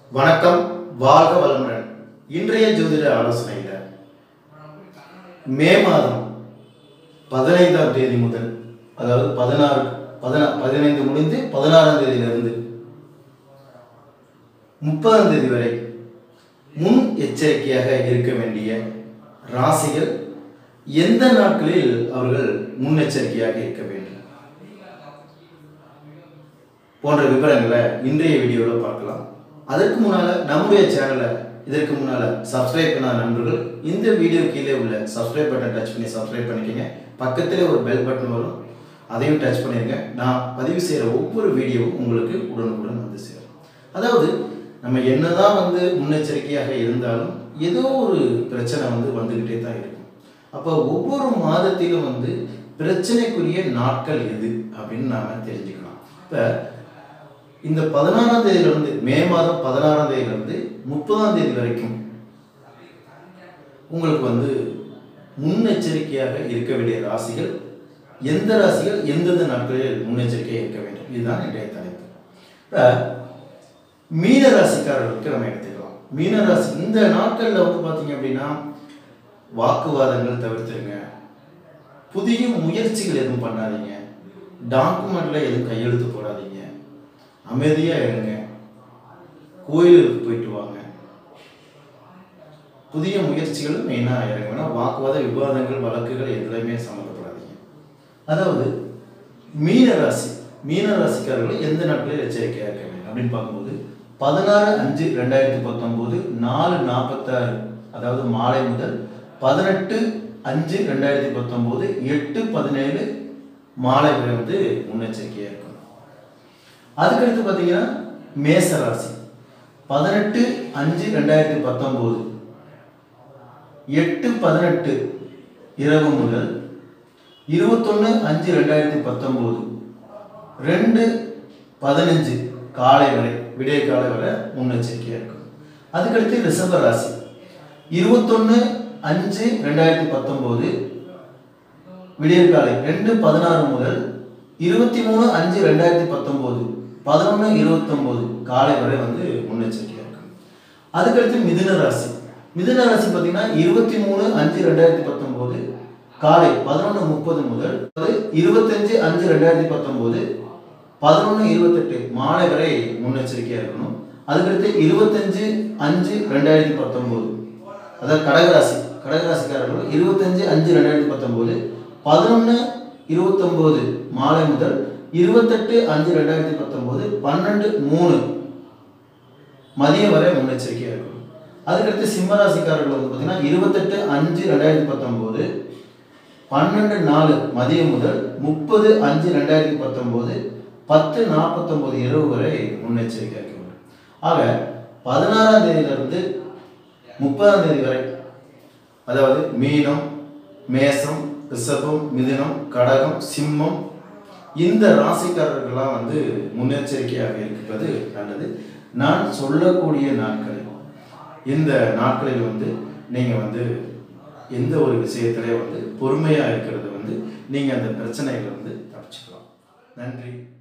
வணக்கம் வாழ்க வளமுடன் இன்றைய ஜோதிட ஆலோசனையில் மே மாதம் பதினைந்தாம் தேதி முதல் அதாவது பதினாறு பதினா பதினைந்து முடிந்து பதினாறாம் தேதியிலிருந்து முப்பதாம் தேதி வரை முன் எச்சரிக்கையாக இருக்க வேண்டிய ராசிகள் எந்த நாட்களில் அவர்கள் முன்னெச்சரிக்கையாக இருக்க வேண்டும் போன்ற விவரங்களை இன்றைய வீடியோவில் பார்க்கலாம் அதற்கு முன்னால் நம்முடைய சேனலை இதற்கு முன்னால் சப்ஸ்கிரைப் பண்ணாத நண்பர்கள் இந்த வீடியோ கீழே உள்ள சப்ஸ்கிரைப் பட்டன் டச் பண்ணி சப்ஸ்கிரைப் பண்ணிக்கங்க பக்கத்திலே ஒரு பெல் பட்டன் வரும் அதையும் டச் பண்ணிடுங்க நான் பதிவு செய்கிற ஒவ்வொரு வீடியோவும் உங்களுக்கு உடனுக்குடன் வந்து சேரும் அதாவது நம்ம என்னதான் வந்து முன்னெச்சரிக்கையாக இருந்தாலும் ஏதோ ஒரு பிரச்சனை வந்து வந்துக்கிட்டே தான் இருக்கும் அப்போ ஒவ்வொரு மாதத்திலும் வந்து பிரச்சனைக்குரிய நாட்கள் எது அப்படின்னு நாம தெரிஞ்சுக்கலாம் இப்போ இந்த பதினாறாம் தேதியிலிருந்து மே மாதம் பதினாறாம் தேதியிலிருந்து முப்பதாம் தேதி வரைக்கும் உங்களுக்கு வந்து முன்னெச்சரிக்கையாக இருக்க வேண்டிய ராசிகள் எந்த ராசிகள் எந்தெந்த நாட்களில் முன்னெச்சரிக்கையாக இருக்க வேண்டும் இதுதான் இன்றைய தலைப்பு இப்போ மீன ராசிக்காரர்களுக்கு நம்ம எடுத்துக்கலாம் மீன ராசி இந்த நாட்களில் வந்து பார்த்தீங்க அப்படின்னா வாக்குவாதங்கள் தவிர்த்துருங்க புதிய முயற்சிகள் எதுவும் பண்ணாதீங்க டாக்குமெண்ட்ல எதுவும் கையெழுத்து போடாதீங்க அமைதியாக இருங்க கோயிலுக்கு போயிட்டு வாங்க புதிய முயற்சிகளும் மெயினாக இறங்க வேணா வாக்குவாத விவாதங்கள் வழக்குகள் எதுலையுமே சம்மந்தப்படாதீங்க அதாவது மீன ராசி மீன ராசிக்காரர்கள் எந்த நாட்களில் எச்சரிக்கையாக இருக்க வேண்டும் அப்படின்னு பார்க்கும்போது பதினாறு அஞ்சு ரெண்டாயிரத்தி பத்தொம்போது நாலு நாற்பத்தாறு அதாவது மாலை முதல் பதினெட்டு அஞ்சு ரெண்டாயிரத்தி பத்தொம்போது எட்டு பதினேழு மாலை வரை வந்து முன்னெச்சரிக்கையாக இருக்கணும் அதுக்கடுத்து பார்த்தீங்கன்னா மேச ராசி பதினெட்டு அஞ்சு ரெண்டாயிரத்தி பத்தொம்போது எட்டு பதினெட்டு இரவு முதல் இருபத்தொன்று அஞ்சு ரெண்டாயிரத்தி பத்தொம்போது ரெண்டு பதினஞ்சு காலை வரை விடிய காலை வரை முன்னெச்சரிக்கையாக இருக்கும் அதுக்கடுத்து ரிஷப ராசி இருபத்தொன்று அஞ்சு ரெண்டாயிரத்தி பத்தொம்போது விடியற்காலை ரெண்டு பதினாறு முதல் இருபத்தி மூணு அஞ்சு ரெண்டாயிரத்தி பத்தொம்போது பதினொன்று இருபத்தொம்போது காலை வரை வந்து முன்னெச்சரிக்கையாக இருக்கும் அதுக்கடுத்து மிதுன ராசி மிதுன ராசி பார்த்தீங்கன்னா இருபத்தி மூணு அஞ்சு ரெண்டாயிரத்தி பத்தொம்போது காலை பதினொன்று முப்பது முதல் இருபத்தஞ்சு அஞ்சு ரெண்டாயிரத்தி பத்தொம்போது பதினொன்று இருபத்தெட்டு மாலை வரை முன்னெச்சரிக்கையாக இருக்கணும் அதுக்கடுத்து இருபத்தஞ்சு அஞ்சு ரெண்டாயிரத்தி பத்தொம்போது அதாவது கடகராசி கடகராசிக்காரர்கள் இருபத்தஞ்சு அஞ்சு ரெண்டாயிரத்தி பத்தொம்போது பதினொன்று இருபத்தொம்போது மாலை முதல் இருபத்தெட்டு அஞ்சு ரெண்டாயிரத்தி பத்தொம்போது பன்னெண்டு மூணு மதியம் வரை முன்னெச்சரிக்கையாக இருக்கணும் அதுக்கடுத்து சிம்மராசிக்காரர்கள் வந்து பார்த்தீங்கன்னா இருபத்தெட்டு அஞ்சு ரெண்டாயிரத்தி பத்தொம்போது பன்னெண்டு நாலு மதியம் முதல் முப்பது அஞ்சு ரெண்டாயிரத்தி பத்தொம்போது பத்து நாற்பத்தொம்போது இரவு வரை முன்னெச்சரிக்கை இருக்க வேண்டும் ஆக பதினாறாம் தேதியிலிருந்து முப்பதாம் தேதி வரை அதாவது மீனம் மேசம் ரிஷபம் மிதுனம் கடகம் சிம்மம் இந்த ராசிக்காரர்கள்லாம் வந்து முன்னெச்சரிக்கையாக இருப்பது நல்லது நான் சொல்லக்கூடிய நாட்களில் இந்த நாட்களில் வந்து நீங்கள் வந்து எந்த ஒரு விஷயத்திலே வந்து பொறுமையாக இருக்கிறது வந்து நீங்கள் அந்த பிரச்சனைகளை வந்து தப்பிச்சுக்கலாம் நன்றி